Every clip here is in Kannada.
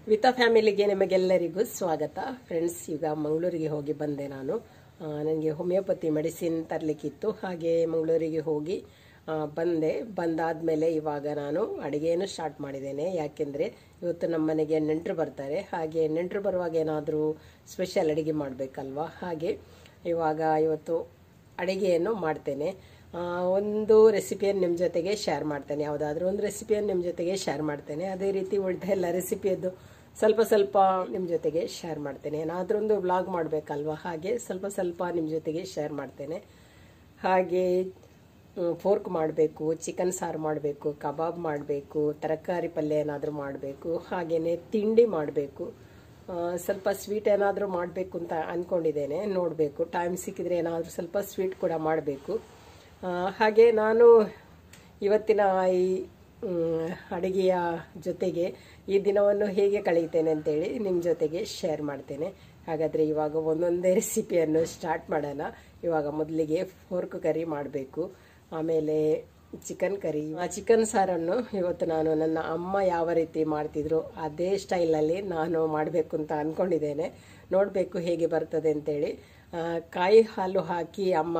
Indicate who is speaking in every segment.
Speaker 1: ವಿತ ಫ್ಯಾಮಿಲಿಗೆ ನಿಮಗೆಲ್ಲರಿಗೂ ಸ್ವಾಗತ ಫ್ರೆಂಡ್ಸ್ ಈಗ ಮಂಗಳೂರಿಗೆ ಹೋಗಿ ಬಂದೆ ನಾನು ನನಗೆ ಹೋಮಿಯೋಪತಿ ಮೆಡಿಸಿನ್ ತರಲಿಕ್ಕಿತ್ತು ಹಾಗೆ ಮಂಗಳೂರಿಗೆ ಹೋಗಿ ಆ, ಬಂದೆ ಬಂದಾದ್ಮೇಲೆ ಇವಾಗ ನಾನು ಅಡುಗೆಯನ್ನು ಸ್ಟಾರ್ಟ್ ಮಾಡಿದ್ದೇನೆ ಯಾಕೆಂದರೆ ಇವತ್ತು ನಮ್ಮ ಮನೆಗೆ ನೆಂಟರು ಬರ್ತಾರೆ ಹಾಗೆ ನೆಂಟರು ಬರುವಾಗ ಏನಾದರೂ ಸ್ಪೆಷಲ್ ಅಡುಗೆ ಮಾಡಬೇಕಲ್ವಾ ಹಾಗೆ ಇವಾಗ ಇವತ್ತು ಅಡುಗೆಯನ್ನು ಮಾಡ್ತೇನೆ ಆ, ಒಂದು ರೆಸಿಪಿಯನ್ನು ನಿಮ್ಮ ಜೊತೆಗೆ ಶೇರ್ ಮಾಡ್ತೇನೆ ಯಾವುದಾದ್ರೂ ಒಂದು ರೆಸಿಪಿಯನ್ನು ನಿಮ್ಮ ಜೊತೆಗೆ ಶೇರ್ ಮಾಡ್ತೇನೆ ಅದೇ ರೀತಿ ಉಳಿದ ಎಲ್ಲ ರೆಸಿಪಿಯದ್ದು ಸ್ವಲ್ಪ ಸ್ವಲ್ಪ ನಿಮ್ಮ ಜೊತೆಗೆ ಶೇರ್ ಮಾಡ್ತೇನೆ ಏನಾದರೂ ಒಂದು ವ್ಲಾಗ್ ಮಾಡಬೇಕಲ್ವ ಹಾಗೆ ಸ್ವಲ್ಪ ಸ್ವಲ್ಪ ನಿಮ್ಮ ಜೊತೆಗೆ ಶೇರ್ ಮಾಡ್ತೇನೆ ಹಾಗೆ ಫೋರ್ಕ್ ಮಾಡಬೇಕು ಚಿಕನ್ ಸಾರು ಮಾಡಬೇಕು ಕಬಾಬ್ ಮಾಡಬೇಕು ತರಕಾರಿ ಪಲ್ಯ ಏನಾದರೂ ಮಾಡಬೇಕು ಹಾಗೆಯೇ ತಿಂಡಿ ಮಾಡಬೇಕು ಸ್ವಲ್ಪ ಸ್ವೀಟ್ ಏನಾದರೂ ಮಾಡಬೇಕು ಅಂತ ಅಂದ್ಕೊಂಡಿದ್ದೇನೆ ನೋಡಬೇಕು ಟೈಮ್ ಸಿಕ್ಕಿದ್ರೆ ಏನಾದರೂ ಸ್ವಲ್ಪ ಸ್ವೀಟ್ ಕೂಡ ಮಾಡಬೇಕು ಹಾಗೆ ನಾನು ಇವತ್ತಿನ ಈ ಮ್, ಅಡುಗೆಯ ಜೊತೆಗೆ ಈ ದಿನವನ್ನು ಹೇಗೆ ಕಳೆಯುತ್ತೇನೆ ಅಂತೇಳಿ ನಿಮ್ಮ ಜೊತೆಗೆ ಶೇರ್ ಮಾಡ್ತೇನೆ ಹಾಗಾದರೆ ಇವಾಗ ಒಂದೊಂದೇ ರೆಸಿಪಿಯನ್ನು ಸ್ಟಾರ್ಟ್ ಮಾಡೋಣ ಇವಾಗ ಮೊದಲಿಗೆ ಫೋರ್ಕ್ ಕರಿ ಮಾಡಬೇಕು ಆಮೇಲೆ ಚಿಕನ್ ಕರಿ ಆ ಚಿಕನ್ ಸಾರನ್ನು ಇವತ್ತು ನಾನು ನನ್ನ ಅಮ್ಮ ಯಾವ ರೀತಿ ಮಾಡ್ತಿದ್ರು ಅದೇ ಸ್ಟೈಲಲ್ಲಿ ನಾನು ಮಾಡಬೇಕು ಅಂತ ಅಂದ್ಕೊಂಡಿದ್ದೇನೆ ನೋಡಬೇಕು ಹೇಗೆ ಬರ್ತದೆ ಅಂತೇಳಿ ಆ, ಕಾಯಿ ಹಾಲು ಹಾಕಿ ಅಮ್ಮ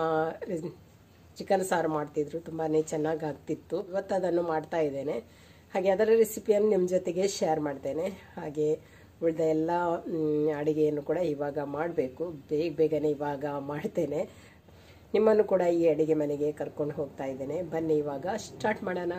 Speaker 1: ಚಿಕನ್ ಸಾರು ಮಾಡ್ತಿದ್ರು ತುಂಬಾ ಚೆನ್ನಾಗಿ ಆಗ್ತಿತ್ತು ಇವತ್ತು ಅದನ್ನು ಮಾಡ್ತಾ ಇದ್ದೇನೆ ಹಾಗೆ ಅದರ ರೆಸಿಪಿಯನ್ನು ನಿಮ್ಮ ಜೊತೆಗೆ ಶೇರ್ ಮಾಡ್ತೇನೆ ಹಾಗೆ ಉಳಿದ ಎಲ್ಲ ಮ್, ಅಡಿಗೆಯನ್ನು ಕೂಡ ಇವಾಗ ಮಾಡಬೇಕು ಬೇಗ ಬೇಗನೆ ಇವಾಗ ಮಾಡ್ತೇನೆ ನಿಮ್ಮನ್ನು ಕೂಡ ಈ ಅಡಿಗೆ ಮನೆಗೆ ಕರ್ಕೊಂಡು ಹೋಗ್ತಾ ಇದ್ದೇನೆ ಬನ್ನಿ ಇವಾಗ ಸ್ಟಾರ್ಟ್ ಮಾಡೋಣ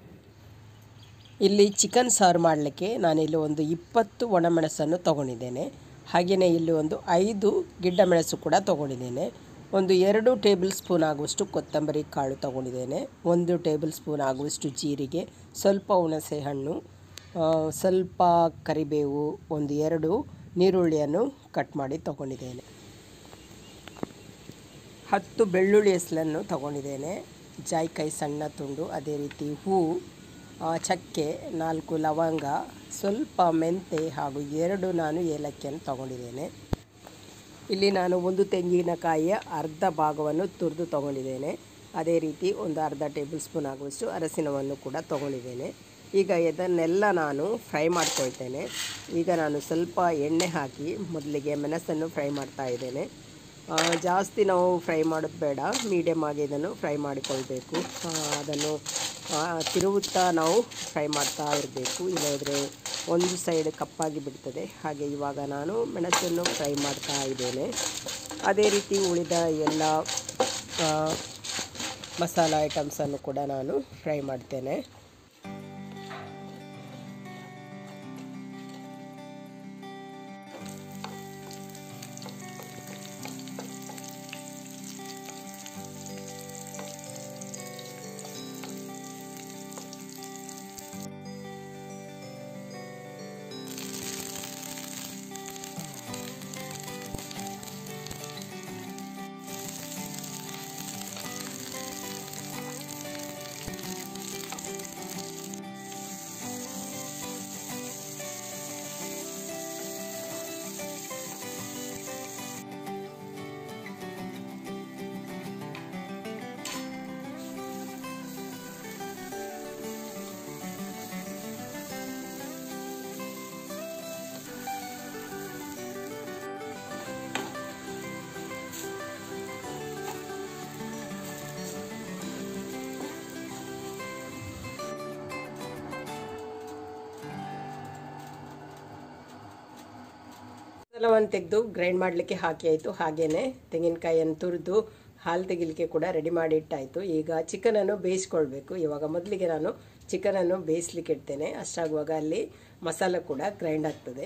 Speaker 1: ಇಲ್ಲಿ ಚಿಕನ್ ಸಾರು ಮಾಡಲಿಕ್ಕೆ ನಾನಿಲ್ಲಿ ಒಂದು ಇಪ್ಪತ್ತು ಒಣಮೆಣಸನ್ನು ತಗೊಂಡಿದ್ದೇನೆ ಹಾಗೆಯೇ ಇಲ್ಲಿ ಒಂದು ಐದು ಗಿಡ್ಡ ಮೆಣಸು ಕೂಡ ತಗೊಂಡಿದ್ದೇನೆ ಒಂದು ಎರಡು ಟೇಬಲ್ ಸ್ಪೂನ್ ಆಗುವಷ್ಟು ಕೊತ್ತಂಬರಿ ಕಾಳು ತಗೊಂಡಿದ್ದೇನೆ ಒಂದು ಟೇಬಲ್ ಸ್ಪೂನ್ ಆಗುವಷ್ಟು ಜೀರಿಗೆ ಸ್ವಲ್ಪ ಹುಣಸೆ ಹಣ್ಣು ಆ, ಸ್ವಲ್ಪ ಕರಿಬೇವು ಒಂದು ಎರಡು ನೀರುಳ್ಳಿಯನ್ನು ಕಟ್ ಮಾಡಿ ತಗೊಂಡಿದ್ದೇನೆ ಹತ್ತು ಬೆಳ್ಳುಳ್ಳಿ ಹೆಸಲನ್ನು ತಗೊಂಡಿದ್ದೇನೆ ಜಾಯಿಕಾಯಿ ಸಣ್ಣ ತುಂಡು ಅದೇ ರೀತಿ ಹೂವು ಆ, ಚಕ್ಕೆ ನಾಲ್ಕು ಲವಂಗ ಸ್ವಲ್ಪ ಮೆಂತೆ ಹಾಗೂ ಎರಡು ನಾನು ಏಲಕ್ಕಿಯನ್ನು ತಗೊಂಡಿದ್ದೇನೆ ಇಲ್ಲಿ ನಾನು ಒಂದು ತೆಂಗಿನಕಾಯಿಯ ಅರ್ಧ ಭಾಗವನ್ನು ತುರಿದು ತಗೊಂಡಿದ್ದೇನೆ ಅದೇ ರೀತಿ ಒಂದು ಅರ್ಧ ಟೇಬಲ್ ಸ್ಪೂನ್ ಆಗುವಷ್ಟು ಅರಸಿನವನ್ನು ಕೂಡ ತಗೊಂಡಿದ್ದೇನೆ ಈಗ ಇದನ್ನೆಲ್ಲ ನಾನು ಫ್ರೈ ಮಾಡ್ಕೊಳ್ತೇನೆ ಈಗ ನಾನು ಸ್ವಲ್ಪ ಎಣ್ಣೆ ಹಾಕಿ ಮೊದಲಿಗೆ ಮೆಣಸನ್ನು ಫ್ರೈ ಮಾಡ್ತಾ ಇದ್ದೇನೆ ಆ, ಜಾಸ್ತಿ ನಾವು ಫ್ರೈ ಮಾಡೋದು ಬೇಡ ಮೀಡಿಯಮ್ ಆಗಿ ಇದನ್ನು ಫ್ರೈ ಮಾಡಿಕೊಳ್ಬೇಕು ಆ, ಅದನ್ನು ಆ, ತಿರುವುತ್ತಾ ನಾವು ಫ್ರೈ ಮಾಡ್ತಾ ಇರಬೇಕು ಇಲ್ಲದ್ರೆ ಒಂದು ಸೈಡ್ ಕಪ್ಪಾಗಿ ಬಿಡ್ತದೆ ಹಾಗೆ ಇವಾಗ ನಾನು ಮೆಣಸನ್ನು ಫ್ರೈ ಮಾಡ್ತಾ ಇದ್ದೇನೆ ಅದೇ ರೀತಿ ಉಳಿದ ಎಲ್ಲ ಆ, ಮಸಾಲ ಐಟಮ್ಸನ್ನು ಕೂಡ ನಾನು ಫ್ರೈ ಮಾಡ್ತೇನೆ ಮಸಾಲವನ್ನು ತೆಗೆದು ಗ್ರೈಂಡ್ ಮಾಡಲಿಕ್ಕೆ ಹಾಕಿ ಆಯಿತು ಹಾಗೇನೆ ತೆಂಗಿನಕಾಯಿಯನ್ನು ತುರಿದು ಹಾಲು ತೆಗಿಲಿಕ್ಕೆ ಕೂಡ ರೆಡಿ ಮಾಡಿ ಇಟ್ಟಾಯಿತು ಈಗ ಚಿಕನನ್ನು ಬೇಯಿಸ್ಕೊಳ್ಬೇಕು ಇವಾಗ ಮೊದಲಿಗೆ ನಾನು ಚಿಕನನ್ನು ಬೇಯಿಸ್ಲಿಕ್ಕೆ ಇಡ್ತೇನೆ ಅಷ್ಟಾಗುವಾಗ ಅಲ್ಲಿ ಮಸಾಲ ಕೂಡ ಗ್ರೈಂಡ್ ಆಗ್ತದೆ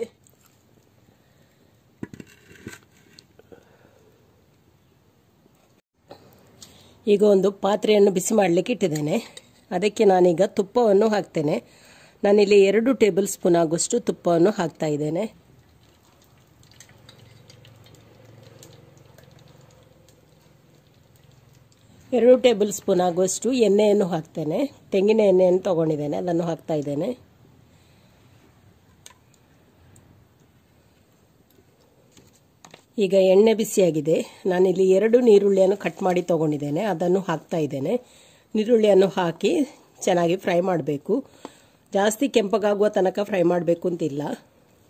Speaker 1: ಈಗ ಒಂದು ಪಾತ್ರೆಯನ್ನು ಬಿಸಿ ಮಾಡಲಿಕ್ಕೆ ಇಟ್ಟಿದ್ದೇನೆ ಅದಕ್ಕೆ ನಾನೀಗ ತುಪ್ಪವನ್ನು ಹಾಕ್ತೇನೆ ನಾನಿಲ್ಲಿ ಎರಡು ಟೇಬಲ್ ಸ್ಪೂನ್ ಆಗುವಷ್ಟು ತುಪ್ಪವನ್ನು ಹಾಕ್ತಾ ಇದ್ದೇನೆ ಎರಡು ಟೇಬಲ್ ಸ್ಪೂನ್ ಆಗುವಷ್ಟು ಎಣ್ಣೆಯನ್ನು ಹಾಕ್ತೇನೆ ತೆಂಗಿನ ಎಣ್ಣೆಯನ್ನು ತಗೊಂಡಿದ್ದೇನೆ ಅದನ್ನು ಹಾಕ್ತಾ ಇದ್ದೇನೆ ಈಗ ಎಣ್ಣೆ ಬಿಸಿಯಾಗಿದೆ ನಾನಿಲ್ಲಿ ಎರಡು ನೀರುಳ್ಳಿಯನ್ನು ಕಟ್ ಮಾಡಿ ತಗೊಂಡಿದ್ದೇನೆ ಅದನ್ನು ಹಾಕ್ತಾ ಇದ್ದೇನೆ ನೀರುಳ್ಳಿಯನ್ನು ಹಾಕಿ ಚೆನ್ನಾಗಿ ಫ್ರೈ ಮಾಡಬೇಕು ಜಾಸ್ತಿ ಕೆಂಪಗಾಗುವ ತನಕ ಫ್ರೈ ಮಾಡಬೇಕು ಅಂತಿಲ್ಲ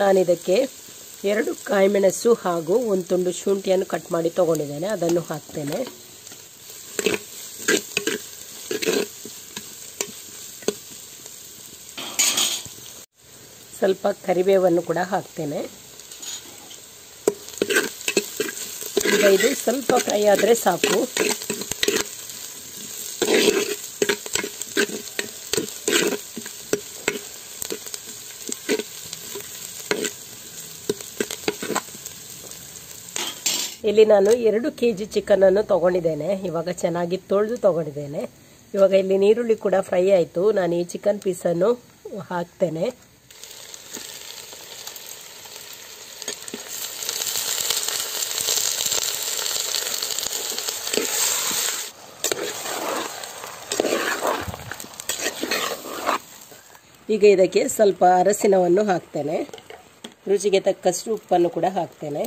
Speaker 1: ನಾನು ಇದಕ್ಕೆ ಎರಡು ಕಾಯಿಮೆಣಸು ಹಾಗೂ ಒಂದು ತುಂಡು ಶುಂಠಿಯನ್ನು ಕಟ್ ಮಾಡಿ ತೊಗೊಂಡಿದ್ದೇನೆ ಅದನ್ನು ಹಾಕ್ತೇನೆ ಸ್ವಲ್ಪ ಕರಿಬೇವನ್ನು ಕೂಡ ಹಾಕ್ತೇನೆ ಈಗ ಇದು ಸ್ವಲ್ಪ ಫ್ರೈ ಆದರೆ ಸಾಕು ಇಲ್ಲಿ ನಾನು ಎರಡು ಕೆ ಜಿ ಚಿಕನನ್ನು ತೊಗೊಂಡಿದ್ದೇನೆ ಇವಾಗ ಚೆನ್ನಾಗಿ ತೊಳೆದು ತೊಗೊಂಡಿದ್ದೇನೆ ಇವಾಗ ಇಲ್ಲಿ ನೀರುಳ್ಳಿ ಕೂಡ ಫ್ರೈ ಆಯಿತು ನಾನು ಈ ಚಿಕನ್ ಪೀಸನ್ನು ಹಾಕ್ತೇನೆ ಈಗ ಇದಕ್ಕೆ ಸ್ವಲ್ಪ ಅರಸಿನವನ್ನು ಹಾಕ್ತೇನೆ ರುಚಿಗೆ ತಕ್ಕಷ್ಟು ಉಪ್ಪನ್ನು ಕೂಡ ಹಾಕ್ತೇನೆ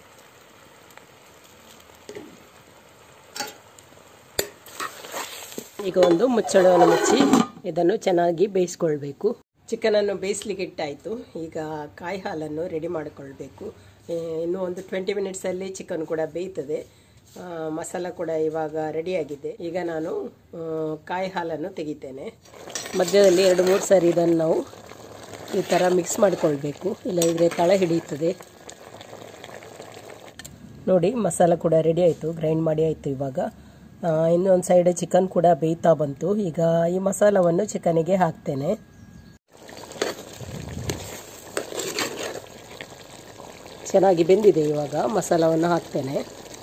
Speaker 1: ಈಗ ಒಂದು ಮುಚ್ಚಳವನ್ನು ಮುಚ್ಚಿ ಇದನ್ನು ಚೆನ್ನಾಗಿ ಬೇಯಿಸ್ಕೊಳ್ಬೇಕು ಚಿಕನನ್ನು ಬೇಯಿಸ್ಲಿಕ್ಕೆ ಇಟ್ಟಾಯಿತು ಈಗ ಕಾಯಿ ಹಾಲನ್ನು ರೆಡಿ ಮಾಡಿಕೊಳ್ಬೇಕು ಇನ್ನು ಒಂದು ಟ್ವೆಂಟಿ ಮಿನಿಟ್ಸಲ್ಲಿ ಚಿಕನ್ ಕೂಡ ಬೇಯ್ತದೆ ಮಸಾಲ ಕೂಡ ಇವಾಗ ರೆಡಿಯಾಗಿದೆ ಈಗ ನಾನು ಕಾಯಿ ಹಾಲನ್ನು ತೆಗಿತೇನೆ ಮಧ್ಯದಲ್ಲಿ ಎರಡು ಮೂರು ಸಾರಿ ಇದನ್ನು ನಾವು ಈ ಥರ ಮಿಕ್ಸ್ ಮಾಡಿಕೊಳ್ಬೇಕು ಇಲ್ಲದಿದ್ದರೆ ತಳ ಹಿಡಿಯುತ್ತದೆ ನೋಡಿ ಮಸಾಲ ಕೂಡ ರೆಡಿ ಆಯಿತು ಗ್ರೈಂಡ್ ಮಾಡಿ ಆಯಿತು ಇವಾಗ ಇನ್ನೊಂದು ಸೈಡ್ ಚಿಕನ್ ಕೂಡ ಬೇಯ್ತಾ ಬಂತು ಈಗ ಈ ಮಸಾಲವನ್ನು ಚಿಕನಿಗೆ ಹಾಕ್ತೇನೆ ಚೆನ್ನಾಗಿ ಬೆಂದಿದೆ ಇವಾಗ ಮಸಾಲವನ್ನು ಹಾಕ್ತೇನೆ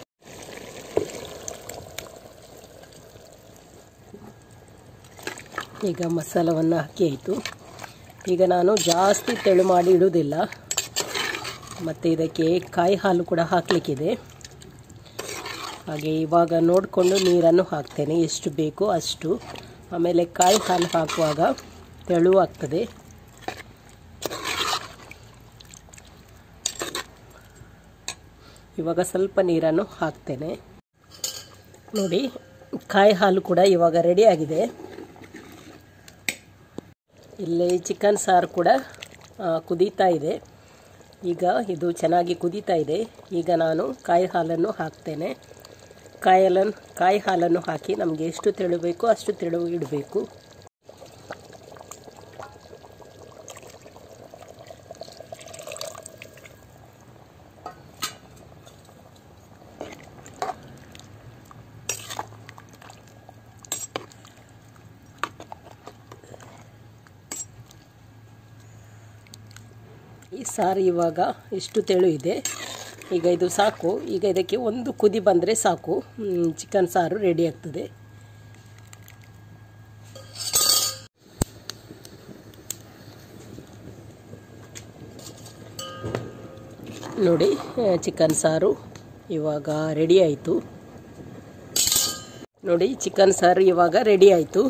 Speaker 1: ಈಗ ಮಸಾಲವನ್ನು ಹಾಕಿ ಆಯಿತು ಈಗ ನಾನು ಜಾಸ್ತಿ ತೆಳು ಮಾಡಿ ಇಡುವುದಿಲ್ಲ ಮತ್ತು ಇದಕ್ಕೆ ಕಾಯಿ ಹಾಲು ಕೂಡ ಹಾಕಲಿಕ್ಕಿದೆ ಹಾಗೆ ಇವಾಗ ನೋಡಿಕೊಂಡು ನೀರನ್ನು ಹಾಕ್ತೇನೆ ಎಷ್ಟು ಬೇಕೋ ಅಷ್ಟು ಆಮೇಲೆ ಕಾಯಿ ಹಾಲು ಹಾಕುವಾಗ ತೆಳುವಾಗ್ತದೆ ಇವಾಗ ಸ್ವಲ್ಪ ನೀರನ್ನು ಹಾಕ್ತೇನೆ ನೋಡಿ ಕಾಯಿ ಹಾಲು ಕೂಡ ಇವಾಗ ರೆಡಿ ಆಗಿದೆ ಇಲ್ಲಿ ಚಿಕನ್ ಸಾರು ಕೂಡ ಕುದೀತಾ ಇದೆ ಈಗ ಇದು ಚೆನ್ನಾಗಿ ಕುದೀತಾ ಇದೆ ಈಗ ನಾನು ಕಾಯಿ ಹಾಲನ್ನು ಹಾಕ್ತೇನೆ ಕಾಯಲನ್ನು ಕಾಯಿ ಹಾಲನ್ನು ಹಾಕಿ ನಮಗೆ ಎಷ್ಟು ತೆಳು ಬೇಕೋ ಅಷ್ಟು ತೆಳು ಇಡಬೇಕು ಈ ಸಾರು ಇವಾಗ ಇಷ್ಟು ತೆಳು ಇದೆ ಈಗ ಇದು ಸಾಕು ಈಗ ಇದಕ್ಕೆ ಒಂದು ಕುದಿ ಬಂದರೆ ಸಾಕು ಚಿಕನ್ ಸಾರು ರೆಡಿ ಆಗ್ತದೆ ನೋಡಿ ಚಿಕನ್ ಸಾರು ಇವಾಗ ರೆಡಿ ಆಯಿತು ನೋಡಿ ಚಿಕನ್ ಸಾರು ಇವಾಗ ರೆಡಿ ಆಯಿತು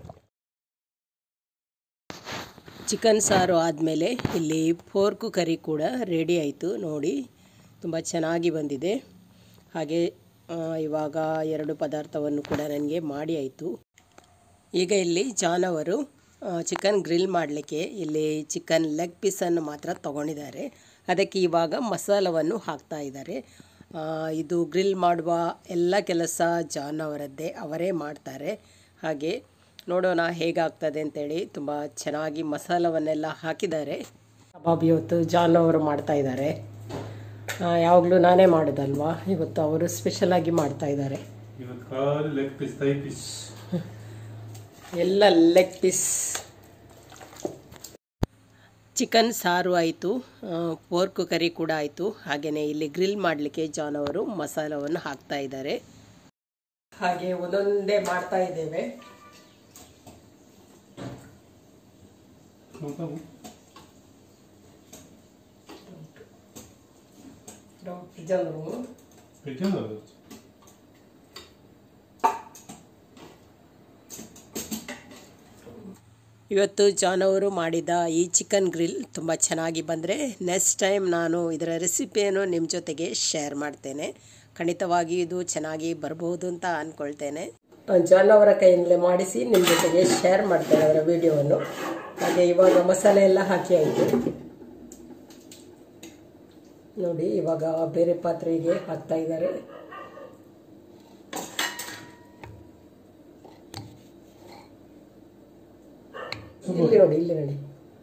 Speaker 1: ಚಿಕನ್ ಸಾರು ಆದಮೇಲೆ ಇಲ್ಲಿ ಫೋರ್ಕು ಕರಿ ಕೂಡ ರೆಡಿ ಆಯಿತು ನೋಡಿ ತುಂಬ ಚೆನ್ನಾಗಿ ಬಂದಿದೆ ಹಾಗೆ ಇವಾಗ ಎರಡು ಪದಾರ್ಥವನ್ನು ಕೂಡ ನನಗೆ ಮಾಡಿ ಆಯಿತು ಈಗ ಇಲ್ಲಿ ಜಾನವರು ಚಿಕನ್ ಗ್ರಿಲ್ ಮಾಡಲಿಕ್ಕೆ ಇಲ್ಲಿ ಚಿಕನ್ ಲೆಗ್ ಪೀಸನ್ನು ಮಾತ್ರ ತಗೊಂಡಿದ್ದಾರೆ ಅದಕ್ಕೆ ಇವಾಗ ಮಸಾಲವನ್ನು ಹಾಕ್ತಾ ಇದ್ದಾರೆ ಇದು ಗ್ರಿಲ್ ಮಾಡುವ ಎಲ್ಲ ಕೆಲಸ ಜಾನ್ ಅವರದ್ದೇ ಅವರೇ ಮಾಡ್ತಾರೆ ಹಾಗೆ ನೋಡೋಣ ಹೇಗಾಗ್ತದೆ ಅಂತೇಳಿ ತುಂಬ ಚೆನ್ನಾಗಿ ಮಸಾಲವನ್ನೆಲ್ಲ ಹಾಕಿದ್ದಾರೆ ಕಬಾಬ್ ಇವತ್ತು ಜಾನ್ ಅವರು ಮಾಡ್ತಾ ಇದ್ದಾರೆ ಯಾವಾಗಲೂ ನಾನೇ ಮಾಡೋದಲ್ವಾ ಇವತ್ತು ಅವರು ಸ್ಪೆಷಲ್ ಆಗಿ ಮಾಡ್ತಾ ಇದ್ದಾರೆ
Speaker 2: ಇವತ್ತು ಖಾಲಿ ಲೆಗ್ ಪೀಸ್ ತೈ ಪೀಸ್
Speaker 1: ಎಲ್ಲ ಲೆಗ್ ಪೀಸ್ ಚಿಕನ್ ಸಾರು ಆಯಿತು ಪೋರ್ಕ್ ಕರಿ ಕೂಡ ಆಯಿತು ಹಾಗೆಯೇ ಇಲ್ಲಿ ಗ್ರಿಲ್ ಮಾಡಲಿಕ್ಕೆ ಜಾನ್ ಅವರು ಮಸಾಲವನ್ನು ಹಾಕ್ತಾ ಇದ್ದಾರೆ ಹಾಗೆ ಒಂದೊಂದೇ ಮಾಡ್ತಾ ಇದ್ದೇವೆ ಜನರು
Speaker 2: పెట్టాను
Speaker 1: ಇವತ್ತು ಜಾನ್ ಅವರು ಮಾಡಿದ ಈ ಚಿಕನ್ ಗ್ರಿಲ್ ತುಂಬ ಚೆನ್ನಾಗಿ ಬಂದರೆ ನೆಕ್ಸ್ಟ್ ಟೈಮ್ ನಾನು ಇದರ ರೆಸಿಪಿಯನ್ನು ನಿಮ್ಮ ಜೊತೆಗೆ ಶೇರ್ ಮಾಡ್ತೇನೆ ಖಂಡಿತವಾಗಿ ಇದು ಚೆನ್ನಾಗಿ ಬರ್ಬೋದು ಅಂತ ಅಂದ್ಕೊಳ್ತೇನೆ ಜಾನ್ ಅವರ ಕೈಯಿಂದಲೇ ಮಾಡಿಸಿ ನಿಮ್ಮ ಜೊತೆಗೆ ಶೇರ್ ಮಾಡ್ತೇನೆ ಅವರ ವಿಡಿಯೋವನ್ನು ಹಾಗೆ ಇವಾಗ ಮಸಾಲೆ ಎಲ್ಲ ಹಾಕಿ ಆಯಿತು ನೋಡಿ ಇವಾಗ ಬೇರೆ ಪಾತ್ರೆಗೆ ಹಾಕ್ತಾ ಇದ್ದಾರೆ ಇಲ್ಲಿ ನೋಡಿ ಇಲ್ಲಿ ನೋಡಿ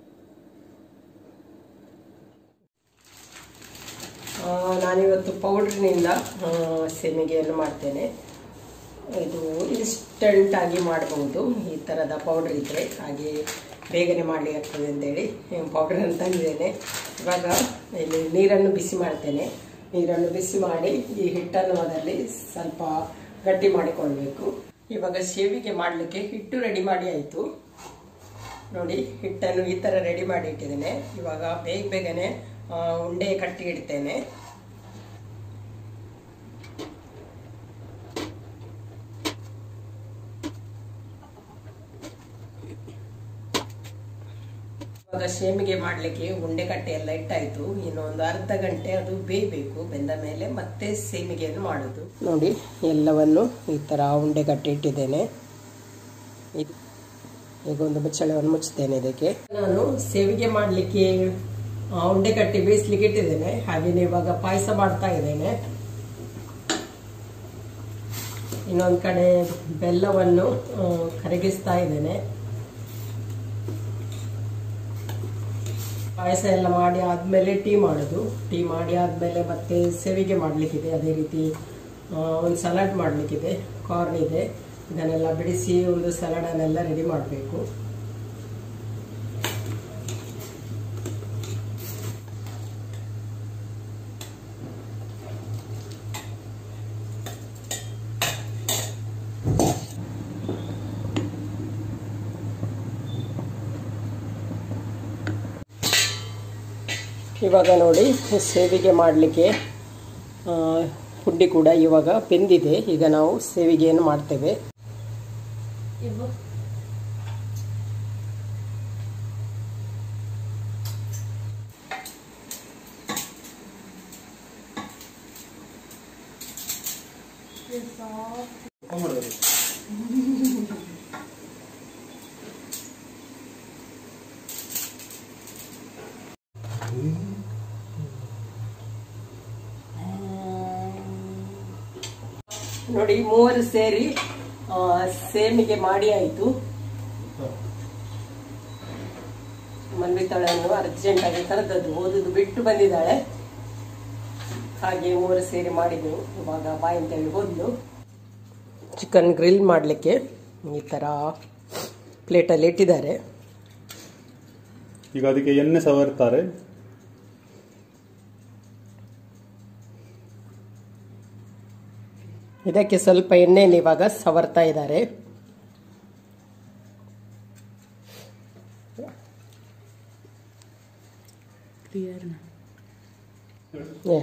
Speaker 1: ಆ, ನಾನಿವತ್ತು ಪೌಡ್ರಿನಿಂದ ಸೆಮಿಗೆಯನ್ನು ಮಾಡ್ತೇನೆ ಇದು ಇನ್ಸ್ಟಂಟ್ ಆಗಿ ಮಾಡಬಹುದು ಈ ಥರದ ಪೌಡ್ರ್ ಇದ್ದರೆ ಹಾಗೆ ಬೇಗನೆ ಮಾಡಲಿಕ್ಕೆ ಆಗ್ತದೆ ಅಂತೇಳಿ ಪೌಡ್ರನ್ನು ತಂದಿದ್ದೇನೆ ಇವಾಗ ಇಲ್ಲಿ ನೀರನ್ನು ಬಿಸಿ ಮಾಡ್ತೇನೆ ನೀರನ್ನು ಬಿಸಿ ಮಾಡಿ ಈ ಹಿಟ್ಟನ್ನು ಅದರಲ್ಲಿ ಸ್ವಲ್ಪ ಗಟ್ಟಿ ಮಾಡಿಕೊಳ್ಬೇಕು ಇವಾಗ ಸೇವಿಗೆ ಮಾಡಲಿಕ್ಕೆ ಹಿಟ್ಟು ರೆಡಿ ಮಾಡಿ ಆಯಿತು ನೋಡಿ ಹಿಟ್ಟನ್ನು ಈ ಥರ ರೆಡಿ ಮಾಡಿ ಇಟ್ಟಿದ್ದೇನೆ ಇವಾಗ ಬೇಗ ಬೇಗನೆ ಆ, ಉಂಡೆ ಕಟ್ಟಿ ಇಡ್ತೇನೆ ಇವಾಗ ಶೇಮಿಗೆ ಮಾಡಲಿಕ್ಕೆ ಉಂಡೆ ಕಟ್ಟೆ ಎಲ್ಲ ಇಟ್ಟಾಯ್ತು ಇನ್ನು ಒಂದು ಅರ್ಧ ಗಂಟೆ ಅದು ಬೇಯಬೇಕು ಬೆಂದ ಮೇಲೆ ಮತ್ತೆ ಸೇಮಿಗೆಯನ್ನು ಮಾಡೋದು ನೋಡಿ ಎಲ್ಲವನ್ನು ಈ ಥರ ಉಂಡೆ ಕಟ್ಟಿ ಇಟ್ಟಿದ್ದೇನೆ ಇದ್- ಈಗ ಒಂದು ಮುಚ್ಚಳವನ್ನು ಮುಚ್ಚುತ್ತೇನೆ ಇದಕ್ಕೆ ನಾನು ಸೇವಿಗೆ ಮಾಡಲಿಕ್ಕೆ ಉಂಡೆ ಕಟ್ಟಿ ಬೇಯಿಸ್ಲಿಕ್ಕೆ ಇಟ್ಟಿದ್ದೇನೆ ಹಾಗೆಯೇ ಇವಾಗ ಪಾಯಸ ಮಾಡ್ತಾ ಇದ್ದೇನೆ ಇನ್ನೊಂದು ಕಡೆ ಬೆಲ್ಲವನ್ನು ಆ, ಕರಗಿಸ್ತಾ ಇದ್ದೇನೆ ಪಾಯಸ ಎಲ್ಲ ಮಾಡಿ ಆದಮೇಲೆ ಟೀ ಮಾಡೋದು ಟೀ ಮಾಡಿ ಆದಮೇಲೆ ಮತ್ತೆ ಸೇವಿಗೆ ಮಾಡಲಿಕ್ಕಿದೆ ಅದೇ ರೀತಿ ಒಂದು ಸಲಾಡ್ ಮಾಡಲಿಕ್ಕಿದೆ ಕಾರ್ನ್ ಇದೆ ಇದನ್ನೆಲ್ಲ ಬಿಡಿಸಿ ಒಂದು ಸಲಾಡನ್ನೆಲ್ಲ ರೆಡಿ ಮಾಡಬೇಕು ಇವಾಗ ನೋಡಿ ಸೇವಿಗೆ ಮಾಡಲಿಕ್ಕೆ ಪುಡ್ಡಿ ಕೂಡ ಇವಾಗ ಬೆಂದಿದೆ ಈಗ ನಾವು ಸೇವಿಗೆಯನ್ನು ಮಾಡ್ತೇವೆ ನೋಡಿ ಮೂವರು ಸೇರಿ ಆ, ಸೇಮಿಗೆ ಮಾಡಿ ಆಯಿತು ಮನ್ವಿತಾಳನ್ನು ಅರ್ಜೆಂಟ್ ಆಗಿ ಕರೆದದ್ದು ಓದುದು ಬಿಟ್ಟು ಬಂದಿದ್ದಾಳೆ ಹಾಗೆ ಮೂವರು ಸೇರಿ ಮಾಡಿದೆವು ಇವಾಗ ಬಾಯಿ ಅಂತೇಳಿ ಹೋದ್ಲು ಚಿಕನ್ ಗ್ರಿಲ್ ಮಾಡಲಿಕ್ಕೆ ಈ ಥರ ಪ್ಲೇಟಲ್ಲಿ ಇಟ್ಟಿದ್ದಾರೆ
Speaker 2: ಈಗ ಅದಕ್ಕೆ ಎಣ್ಣೆ ಸವರ್ತಾರೆ
Speaker 1: ಇದಕ್ಕೆ ಸ್ವಲ್ಪ ಎಣ್ಣೆಯಲ್ಲಿ ಇವಾಗ ಸವರ್ತಾ ಇದ್ದಾರೆ ಏ,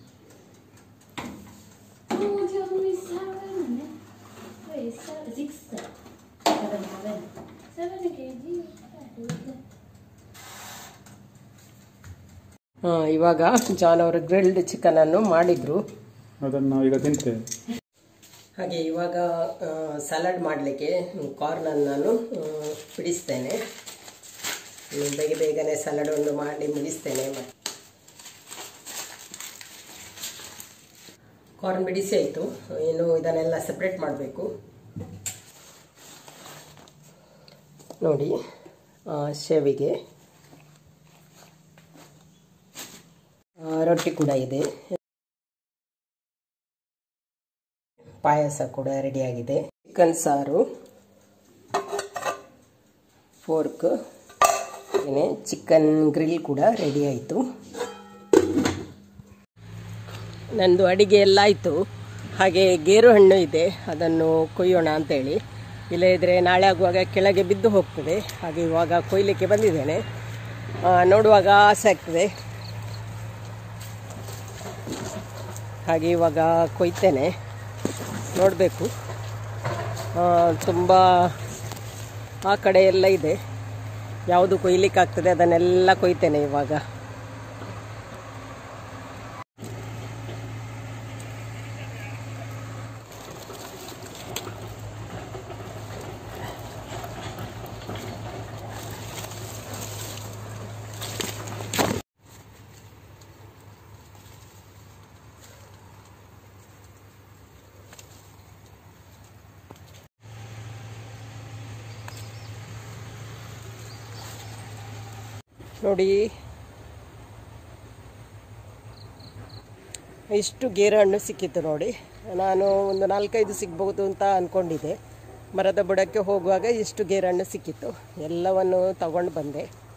Speaker 3: Mucho muy saben, Wait, seven, six, seven, seven, seven kg.
Speaker 1: ಆ, ಇವಾಗ ಜಾನ್ ಅವರು ಗ್ರಿಲ್ಡ್ ಚಿಕನ್ ಅನ್ನು ಮಾಡಿದ್ರು
Speaker 2: ಅದನ್ನು ನಾವು ಈಗ ತಿಂತೇವೆ
Speaker 1: ಹಾಗೆ ಇವಾಗ ಸಲಾಡ್ ಮಾಡಲಿಕ್ಕೆ ಕಾರ್ನನ್ನು ನಾನು ಆ, ಬಿಡಿಸ್ತೇನೆ ಇನ್ನು ಬೇಗ ಬೇಗನೆ ಸಲಾಡ್ ಒಂದು ಮಾಡಿ ಮುಗಿಸ್ತೇನೆ ಮತ್ತೆ ಕಾರ್ನ್ ಬಿಡಿಸಿ ಆಯಿತು ಇನ್ನು ಇದನ್ನೆಲ್ಲ ಸಪ್ರೇಟ್ ಮಾಡಬೇಕು ನೋಡಿ ಆ, ಶೇವಿಗೆ ಆ, ರೊಟ್ಟಿ ಕೂಡ ಇದೆ ಪಾಯಸ ಕೂಡ ರೆಡಿಯಾಗಿದೆ ಚಿಕನ್ ಸಾರು ಫೋರ್ಕ್ ಏನೇ ಚಿಕನ್ ಗ್ರಿಲ್ ಕೂಡ ರೆಡಿ ಆಯಿತು ನಂದು ಅಡಿಗೆ ಎಲ್ಲ ಆಯಿತು ಹಾಗೆ ಗೇರು ಹಣ್ಣು ಇದೆ ಅದನ್ನು ಕೊಯ್ಯೋಣ ಅಂತೇಳಿ ಇಲ್ಲದಿದ್ದರೆ ನಾಳೆ ಆಗುವಾಗ ಕೆಳಗೆ ಬಿದ್ದು ಹೋಗ್ತದೆ ಹಾಗೆ ಇವಾಗ ಕೊಯ್ಲಿಕ್ಕೆ ಬಂದಿದ್ದೇನೆ ಆ, ನೋಡುವಾಗ ಆಸೆ ಆಗ್ತದೆ ಹಾಗೆ ಇವಾಗ ಕೊಯ್ತೇನೆ ನೋಡಬೇಕು ತುಂಬ ಆ ಕಡೆ ಎಲ್ಲ ಇದೆ ಯಾವುದು ಕೊಯ್ಲಿಕ್ಕಾಗ್ತದೆ ಅದನ್ನೆಲ್ಲ ಕೊಯ್ತೇನೆ ಇವಾಗ ನೋಡಿ ಇಷ್ಟು ಗೇರಹಣ್ಣು ಸಿಕ್ಕಿತ್ತು ನೋಡಿ ನಾನು ಒಂದು ನಾಲ್ಕೈದು ಸಿಗ್ಬೋದು ಅಂತ ಅಂದ್ಕೊಂಡಿದ್ದೆ ಮರದ ಬುಡಕ್ಕೆ ಹೋಗುವಾಗ ಇಷ್ಟು ಗೇರಹಣ್ಣು ಸಿಕ್ಕಿತ್ತು ಎಲ್ಲವನ್ನು ತಗೊಂಡು ಬಂದೆ